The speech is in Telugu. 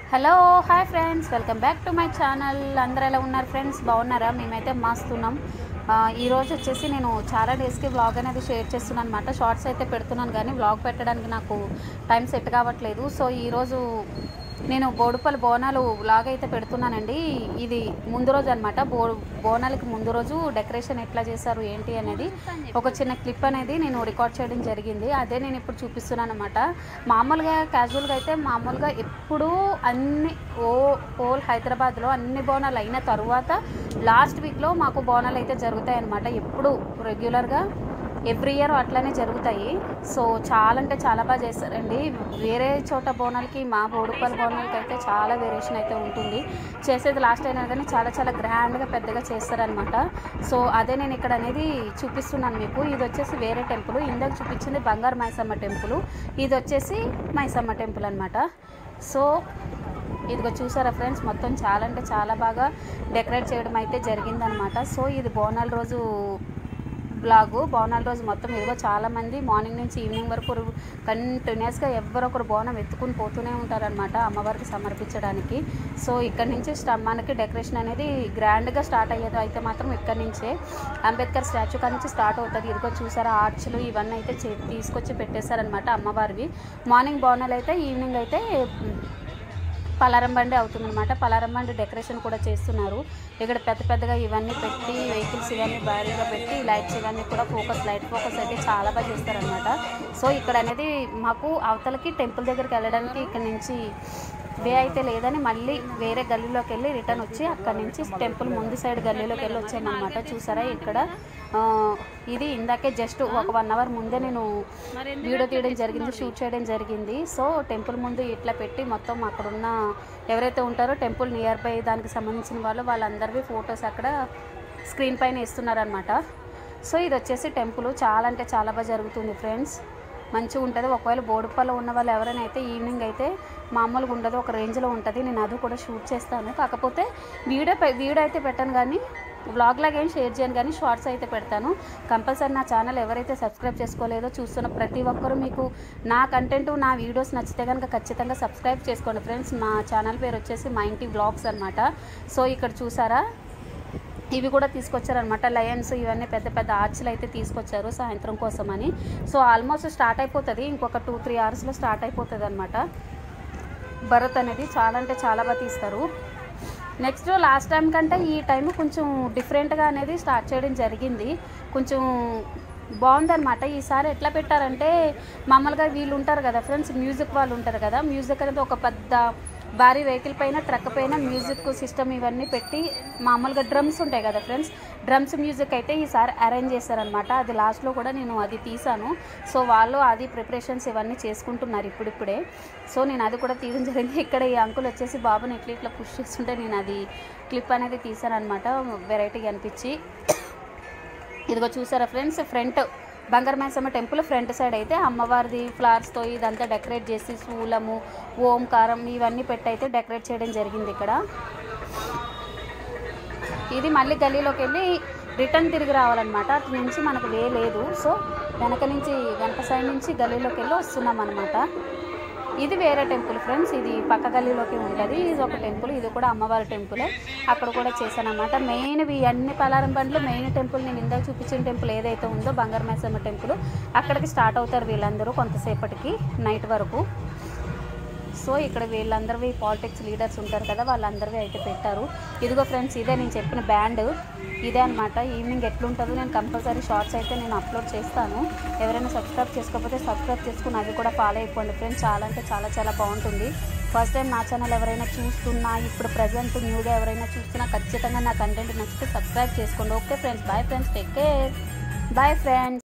hello hi friends welcome back to my channel అందరూ ఎలా ఉన్నారు ఫ్రెండ్స్ బాగున్నారా మేమైతే మస్తున్నాం ఆ, ఈరోజు వచ్చేసి నేను చాలా డేస్కి వ్లాగ్ అనేది షేర్ చేస్తున్నాను అనమాట షార్ట్స్ అయితే పెడుతున్నాను కానీ వ్లాగ్ పెట్టడానికి నాకు టైం సెట్ కావట్లేదు సో ఈరోజు నేను బోడుపల్లి బోనాలు వ్లాగ్ అయితే పెడుతున్నానండి ఇది ముందు రోజు అనమాట బో బోనాలకి ముందు రోజు డెకరేషన్ ఎట్లా చేశారు ఏంటి అనేది ఒక చిన్న క్లిప్ అనేది నేను రికార్డ్ చేయడం జరిగింది అదే నేను ఇప్పుడు చూపిస్తున్నాను అనమాట మామూలుగా క్యాజువల్గా అయితే మామూలుగా ఎప్పుడూ అన్ని ఓ హోల్ హైదరాబాద్లో అన్ని బోనాలు అయిన తర్వాత లాస్ట్ వీక్లో మాకు బోనాలు అయితే జరుగుతాయి అనమాట ఎప్పుడు రెగ్యులర్గా ఎవ్రీ ఇయర్ అట్లనే జరుగుతాయి సో చాలా అంటే చాలా బాగా చేస్తారండి వేరే చోట బోనాలకి మా బోడుపల్లి బోనాలకి అయితే చాలా వేరియేషన్ అయితే ఉంటుంది చేసేది లాస్ట్ అయినా కానీ చాలా చాలా గ్రాండ్గా పెద్దగా చేస్తారనమాట సో అదే నేను ఇక్కడ అనేది చూపిస్తున్నాను మీకు ఇది వచ్చేసి వేరే టెంపుల్ ఇందాక చూపించింది బంగారు మైసమ్మ టెంపుల్ ఇది వచ్చేసి మైసమ్మ టెంపుల్ అనమాట సో ఇదిగో చూసారా ఫ్రెండ్స్ మొత్తం చాలా అంటే చాలా బాగా డెకరేట్ చేయడం అయితే జరిగిందనమాట సో ఇది బోనాల రోజు బ్లాగు బోనాల రోజు మొత్తం ఇదిగో చాలామంది మార్నింగ్ నుంచి ఈవినింగ్ వరకు కంటిన్యూస్గా ఎవరొకరు బోనం ఎత్తుకుని పోతూనే ఉంటారనమాట అమ్మవారికి సమర్పించడానికి సో ఇక్కడ నుంచి స్ట- మనకి డెకరేషన్ అనేది గ్రాండ్గా స్టార్ట్ అయ్యేది అయితే మాత్రం ఇక్కడ నుంచే అంబేద్కర్ స్టాచ్యూ కాడ నుంచి స్టార్ట్ అవుతుంది ఇదిగో చూసారా ఆర్చ్లు ఇవన్నీ అయితే చే- తీసుకొచ్చి పెట్టేశారనమాట అమ్మవారివి మార్నింగ్ బోనాలు అయితే ఈవినింగ్ అయితే పలారం బండి అవుతుందన్నమాట పలారం బండి డెకరేషన్ కూడా చేస్తున్నారు ఇక్కడ పెద్ద పెద్దగా ఇవన్నీ పెట్టి వెహికల్స్ ఇవన్నీ భారీగా పెట్టి లైట్స్ ఇవన్నీ కూడా ఫోకస్ లైట్ ఫోకస్ అయితే చాలా బాగా చేస్తారనమాట సో ఇక్కడ అనేది మాకు అవతలకి టెంపుల్ దగ్గరికి వెళ్ళడానికి ఇక్కడ నుంచి వే అయితే లేదని మళ్ళీ వేరే గల్లీలోకి వెళ్ళి రిటర్న్ వచ్చి అక్కడ నుంచి టెంపుల్ ముందు సైడ్ గల్లీలోకి వెళ్ళి వచ్చామన్నమాట చూసారా ఇక్కడ ఆ, ఇది ఇందాకే జస్ట్ ఒక వన్ అవర్ ముందే నేను వీడియో తీయడం జరిగింది షూట్ చేయడం జరిగింది సో టెంపుల్ ముందు ఇట్లా పెట్టి మొత్తం అక్కడున్న ఎవరైతే ఉంటారో టెంపుల్ నియర్ బై దానికి సంబంధించిన వాళ్ళు వాళ్ళందరివి ఫొటోస్ అక్కడ స్క్రీన్ పైన ఇస్తున్నారనమాట సో ఇది వచ్చేసి టెంపుల్ చాలా అంటే చాలా బాగా జరుగుతుంది ఫ్రెండ్స్ మంచిగా ఉంటుంది ఒకవేళ బోడుపల్లో ఉన్న వాళ్ళు ఎవరైనా అయితే ఈవినింగ్ అయితే మామూలుగా ఉండదు ఒక రేంజ్లో ఉంటుంది నేను అది కూడా షూట్ చేస్తాను కాకపోతే వీడియో పె- వీడియో అయితే పెట్టాను కానీ వ్లాగ్ లాగా ఏం షేర్ చేయను కానీ షార్ట్స్ అయితే పెడతాను కంపల్సరీ నా ఛానల్ ఎవరైతే సబ్స్క్రైబ్ చేసుకోలేదో చూస్తున్న ప్రతి ఒక్కరూ మీకు నా కంటెంట్ నా వీడియోస్ నచ్చితే కనుక ఖచ్చితంగా సబ్స్క్రైబ్ చేసుకోండి ఫ్రెండ్స్ మా ఛానల్ పేరు వచ్చేసి మా ఇంటి వ్లాగ్స్ అనమాట సో ఇక్కడ చూసారా ఇవి కూడా తీసుకొచ్చారనమాట లయన్స్ ఇవన్నీ పెద్ద పెద్ద ఆర్చ్లు అయితే తీసుకొచ్చారు సాయంత్రం కోసం అని సో ఆల్మోస్ట్ స్టార్ట్ అయిపోతుంది ఇంకొక టూ త్రీ అవర్స్లో స్టార్ట్ అయిపోతుంది అనమాట భరత్ అనేది చాలా అంటే చాలా బాగా తీస్తారు నెక్స్ట్ లాస్ట్ టైం కంటే ఈ టైం కొంచెం డిఫరెంట్గా అనేది స్టార్ట్ చేయడం జరిగింది కొంచెం బాగుందన్నమాట ఈసారి ఎట్లా పెట్టారంటే మామూలుగా వీళ్ళు ఉంటారు కదా ఫ్రెండ్స్ మ్యూజిక్ వాళ్ళు ఉంటారు కదా మ్యూజిక్ అనేది ఒక పెద్ద భారీ వెహికల్ పైన ట్రక్ పైన మ్యూజిక్ సిస్టమ్ ఇవన్నీ పెట్టి మామూలుగా డ్రమ్స్ ఉంటాయి కదా ఫ్రెండ్స్ డ్రమ్స్ మ్యూజిక్ అయితే ఈసారి అరేంజ్ చేశారనమాట అది లాస్ట్లో కూడా నేను అది తీసాను సో వాళ్ళు అది ప్రిపరేషన్స్ ఇవన్నీ చేసుకుంటున్నారు ఇప్పుడిప్పుడే సో నేను అది కూడా తీయడం జరిగింది ఇక్కడ ఈ అంకుల్ వచ్చేసి బాబుని ఇట్లా ఇట్లా పుష్ చేస్తుంటే నేను అది క్లిప్ అనేది తీసాను అనమాట వెరైటీగా అనిపించి ఇదిగో చూసారా ఫ్రెండ్స్ ఫ్రంట్ బంగారు మైసమ్మ టెంపుల్ ఫ్రంట్ సైడ్ అయితే అమ్మవారిది ఫ్లవర్స్తో ఇదంతా డెకరేట్ చేసి శూలము ఓంకారం ఇవన్నీ పెట్టి అయితే డెకరేట్ చేయడం జరిగింది ఇక్కడ ఇది మళ్ళీ గల్లీలోకి వెళ్ళి రిటర్న్ తిరిగి రావాలన్నమాట అటు నుంచి మనకు వే లేదు సో వెనక నుంచి వెనక సైడ్ నుంచి గల్లీలోకి వెళ్ళి వస్తున్నాం అనమాట ఇది వేరే టెంపుల్ ఫ్రెండ్స్ ఇది పక్క గల్లీలోకి ఉంటుంది ఇది ఒక టెంపుల్ ఇది కూడా అమ్మవారి టెంపులే అక్కడ కూడా చేశానమాట మెయిన్ ఇవి అన్ని పలారం బండ్లు మెయిన్ టెంపుల్ నేను ఇందాక చూపించిన టెంపుల్ ఏదైతే ఉందో బంగారు మైసమ్మ టెంపుల్ అక్కడికి స్టార్ట్ అవుతారు వీళ్ళందరూ కొంతసేపటికి నైట్ వరకు సో ఇక్కడ వీళ్ళందరివి పాలిటిక్స్ లీడర్స్ ఉంటారు కదా వాళ్ళందరివి అయితే పెట్టారు ఇదిగో ఫ్రెండ్స్ ఇదే నేను చెప్పిన బ్యాండ్ ఇదే అనమాట ఈవినింగ్ ఎట్లుంటుందో నేను కంపల్సరీ షార్ట్స్ అయితే నేను అప్లోడ్ చేస్తాను ఎవరైనా సబ్స్క్రైబ్ చేసుకోకపోతే సబ్స్క్రైబ్ చేసుకుని అది కూడా ఫాలో అయిపోండి ఫ్రెండ్స్ చాలా అంటే చాలా చాలా బాగుంటుంది ఫస్ట్ టైం నా ఛానల్ ఎవరైనా చూస్తున్నా ఇప్పుడు ప్రజెంట్ న్యూగా ఎవరైనా చూస్తున్నా ఖచ్చితంగా నా కంటెంట్ నచ్చితే సబ్స్క్రైబ్ చేసుకోండి okay friends bye friends take care bye friends